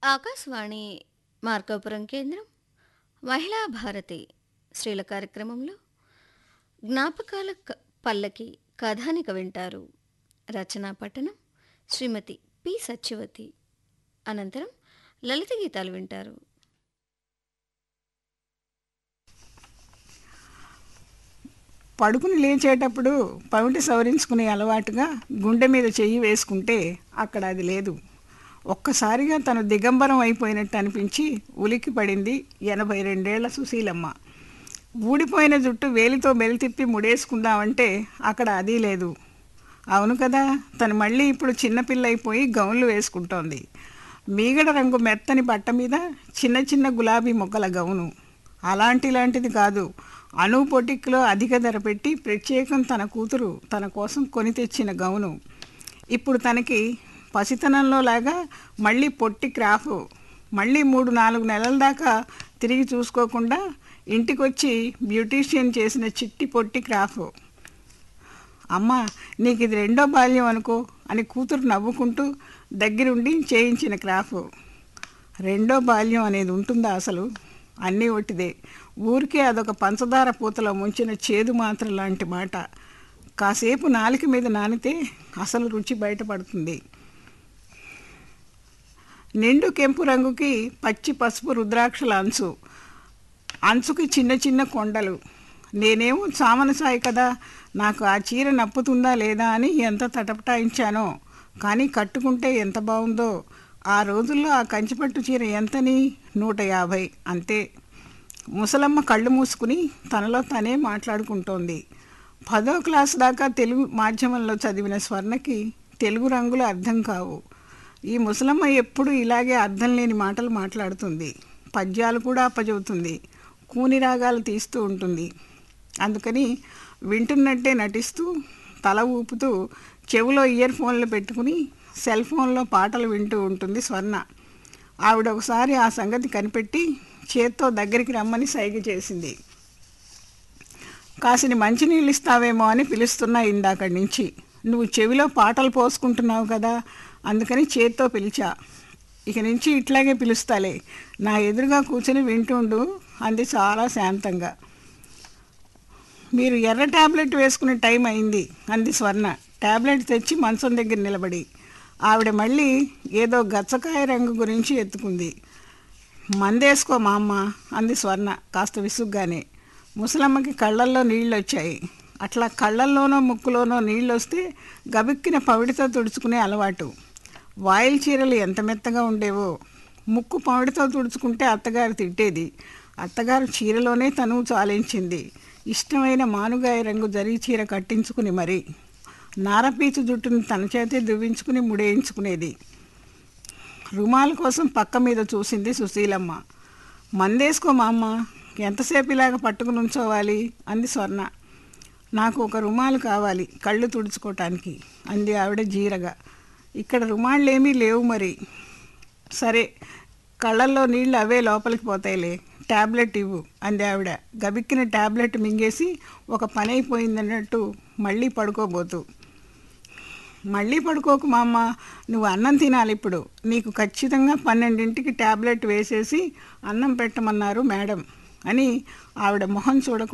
ఆకాశవాణి మార్కాపురం కేంద్రం మహిళా భారతి స్త్రీల కార్యక్రమంలో జ్ఞాపకాల క- పల్లకి కథానిక వింటారు రచనా పఠనం శ్రీమతి పి సత్యవతి అనంతరం లలిత గీతాలు వింటారు పడుకుని లేచేటప్పుడు పవిటి సవరించుకునే అలవాటుగా గుండె మీద చెయ్యి వేసుకుంటే అక్కడ అది లేదు ఒక్కసారిగా తను దిగంబరం అయిపోయినట్టు అనిపించి ఉలిక్కి పడింది ఎనభై రెండేళ్ల సుశీలమ్మ ఊడిపోయిన జుట్టు వేలితో బెలితిప్పి ముడేసుకుందామంటే అక్కడ అది లేదు అవును కదా తను మళ్ళీ ఇప్పుడు చిన్నపిల్ల అయిపోయి గౌన్లు వేసుకుంటోంది మీగడ రంగు మెత్తని బట్ట మీద చిన్న చిన్న గులాబీ మొగ్గల గౌను అలాంటి లాంటిది కాదు అణు పొటిక్లో అధిక ధర పెట్టి ప్రత్యేకం తన కూతురు తన కోసం కొని తెచ్చిన గౌను ఇప్పుడు తనకి పసితనంలో లాగా మళ్ళీ పొట్టి క్రాఫ్ మళ్ళీ మూడు నాలుగు నెలల దాకా తిరిగి చూసుకోకుండా ఇంటికొచ్చి బ్యూటీషియన్ చేసిన చిట్టి పొట్టి క్రాఫ్ అమ్మా నీకు ఇది రెండో బాల్యం అనుకో అని కూతురు నవ్వుకుంటూ దగ్గరుండి చేయించిన క్రాఫ్ రెండో బాల్యం అనేది ఉంటుందా అసలు అన్నీ ఒట్టిదే ఊరికే అదొక పంచదార పూతలో ముంచిన చేదు మాత్రం లాంటి మాట కాసేపు నాలుక మీద నానితే అసలు రుచి బయటపడుతుంది నిండు కెంపు రంగుకి పచ్చి పసుపు రుద్రాక్షల అంచు అంచుకి చిన్న చిన్న కొండలు నేనేమో చామన సాయి కదా నాకు ఆ చీర నప్పుతుందా లేదా అని ఎంత తటపటాయించానో కానీ కట్టుకుంటే ఎంత బాగుందో ఆ రోజుల్లో ఆ కంచిపట్టు చీర ఎంతని నూట యాభై అంతే ముసలమ్మ కళ్ళు మూసుకుని తనలో తనే మాట్లాడుకుంటోంది పదో క్లాస్ దాకా తెలుగు మాధ్యమంలో చదివిన స్వర్ణకి తెలుగు రంగులు అర్థం కావు ఈ ముసలమ్మ ఎప్పుడు ఇలాగే అర్థం లేని మాటలు మాట్లాడుతుంది పద్యాలు కూడా అప్పచెబుతుంది కూని రాగాలు తీస్తూ ఉంటుంది అందుకని వింటున్నట్టే నటిస్తూ తల ఊపుతూ చెవిలో ఇయర్ ఫోన్లు పెట్టుకుని సెల్ ఫోన్లో పాటలు వింటూ ఉంటుంది స్వర్ణ ఆవిడ ఒకసారి ఆ సంగతి కనిపెట్టి చేత్తో దగ్గరికి రమ్మని సైగ చేసింది కాసిని మంచినీళ్ళు ఇస్తావేమో అని పిలుస్తున్నా ఇందాకడి నుంచి నువ్వు చెవిలో పాటలు పోసుకుంటున్నావు కదా అందుకని చేత్తో పిలిచా ఇక నుంచి ఇట్లాగే పిలుస్తాలే నా ఎదురుగా కూర్చొని వింటుండు అంది చాలా శాంతంగా మీరు ఎర్ర ట్యాబ్లెట్ వేసుకునే టైం అయింది అంది స్వర్ణ ట్యాబ్లెట్ తెచ్చి మంచం దగ్గర నిలబడి ఆవిడ మళ్ళీ ఏదో గచ్చకాయ రంగు గురించి ఎత్తుకుంది మందేసుకో మా అమ్మ అంది స్వర్ణ కాస్త విసుగ్గానే ముసలమ్మకి కళ్ళల్లో నీళ్ళు వచ్చాయి అట్లా కళ్ళల్లోనో ముక్కులోనో నీళ్ళు వస్తే గబిక్కిన పవిడితో తుడుచుకునే అలవాటు వాయిల్ చీరలు ఎంత మెత్తగా ఉండేవో ముక్కు పవిడితో తుడుచుకుంటే అత్తగారు తిట్టేది అత్తగారు చీరలోనే తను చాలించింది ఇష్టమైన మానుగాయ రంగు జరీ చీర కట్టించుకుని మరి నారపీచు జుట్టుని తన చేతే దువ్వించుకుని ముడేయించుకునేది రుమాల కోసం పక్క మీద చూసింది సుశీలమ్మ మందేసుకో మా అమ్మ ఎంతసేపు ఇలాగ పట్టుకుని ఉంచోవాలి అంది స్వర్ణ నాకు ఒక రుమాలు కావాలి కళ్ళు తుడుచుకోవటానికి అంది ఆవిడ జీరగా ఇక్కడ రుమాళ్ళు ఏమీ లేవు మరి సరే కళ్ళల్లో నీళ్ళు అవే లోపలికి పోతాయిలే ట్యాబ్లెట్ ఇవ్వు అంది ఆవిడ గబిక్కిన ట్యాబ్లెట్ మింగేసి ఒక పని అయిపోయిందన్నట్టు మళ్ళీ పడుకోబోతూ మళ్ళీ పడుకోకు మా అమ్మ నువ్వు అన్నం తినాలి ఇప్పుడు నీకు ఖచ్చితంగా పన్నెండింటికి ట్యాబ్లెట్ వేసేసి అన్నం పెట్టమన్నారు మేడం అని ఆవిడ మొహం చూడకుండా